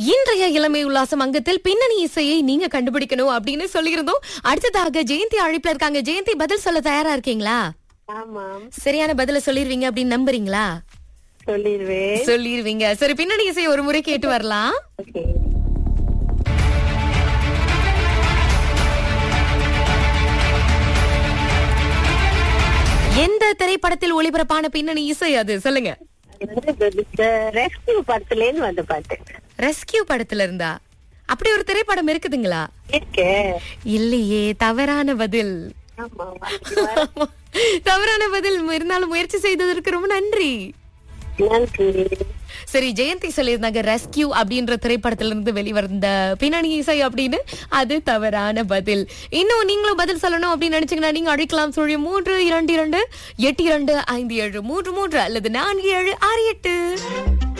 இன்றைய இளமை உல்லாசம் அங்கத்தில் பின்னணி இசையை நீங்க கண்டுபிடிக்கணும் அப்படின்னு சொல்லியிருந்தோம் அடுத்ததாக ஜெயந்தி அழைப்புல இருக்காங்க ஜெயந்தி பதில் சொல்ல தயாரா இருக்கீங்களா ஆமாம் சரியான பதில சொல்லிருவீங்க அப்படின்னு நம்புறீங்களா சொல்லிடுவேன் சொல்லிருவீங்க சரி பின்னணி இசை ஒரு முறை கேட்டு வரலாம் ஓகே எந்த திரைப்படத்தில் ஒளிபரப்பான பின்னணி இசை அது சொல்லுங்க ரெஸ்கியூ படத்துல இருந்து வந்த பாட்டு ரெஸ்கியூ படத்துல இருந்தா அப்படி ஒரு திரைப்படம் இருக்குதுங்களா இருக்கே இல்லையே தவறான பதில் ஆமா தவறான பதில் இருந்தாலும் முயற்சி செய்ததற்கு ரொம்ப நன்றி நன்றி சரி ஜெயந்தி சொல்லியிருந்தாங்க ரெஸ்கியூ அப்படின்ற திரைப்படத்துல இருந்து வெளிவந்த பின்னணி இசை அப்படின்னு அது தவறான பதில் இன்னும் நீங்களும் பதில் சொல்லணும் அப்படின்னு நினைச்சீங்கன்னா நீங்க அழைக்கலாம் சொல்லி மூன்று இரண்டு இரண்டு எட்டு இரண்டு ஐந்து ஏழு மூன்று மூன்று அல்லது நான்கு ஏழு ஆறு எட்டு